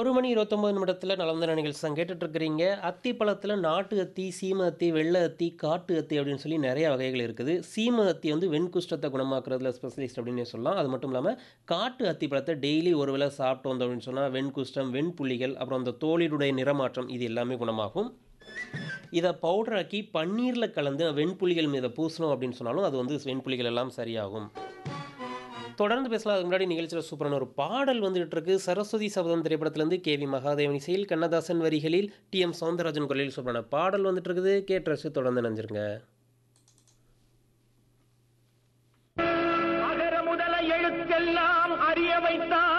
ஒரு மணி இருபத்தொம்பது நிமிடத்தில் நலந்தன நிகழ்ச்சி தான் கேட்டுட்டு இருக்கிறீங்க அத்தி பழத்தில் நாட்டு அத்தி சீம அத்தி வெள்ளை அத்தி காட்டு அத்தி அப்படின்னு சொல்லி நிறைய வகைகள் இருக்குது சீம அத்தி வந்து வெண்குஷ்டத்தை குணமாக்குறதுல ஸ்பெஷலிஸ்ட் அப்படின்னு சொல்லலாம் அது மட்டும் இல்லாமல் காட்டு அத்தி பழத்தை டெய்லி ஒரு வேளை சாப்பிட்டு வந்தோம் அப்படின்னு சொன்னால் வெண்குஷ்டம் வெண்புள்ளிகள் அப்புறம் அந்த தோலினுடைய நிறமாற்றம் இது எல்லாமே குணமாகும் இதை பவுடராக்கி பன்னீரில் கலந்து வெண்புலிகள் மீது பூசணும் அப்படின்னு சொன்னாலும் அது வந்து வெண்புலிகள் எல்லாம் சரியாகும் தொடர்ந்து பேசலாம் அதுக்கு முன்னாடி நிகழ்ச்சியில் சூப்பரான ஒரு பாடல் வந்துகிட்டு இருக்கு சரஸ்வதி சபதம் திரைப்படத்திலேருந்து கே வி மகாதேவன் இசையில் கண்ணதாசன் வரிகளில் டி எம் சவுந்தரராஜன் குரலில் சூப்பரான பாடல் வந்துட்டு இருக்குது கேட்டு ரசித்து தொடர்ந்து நினைஞ்சிருங்க அகர முதல எழுத்தெல்லாம் அறிய வைத்தான்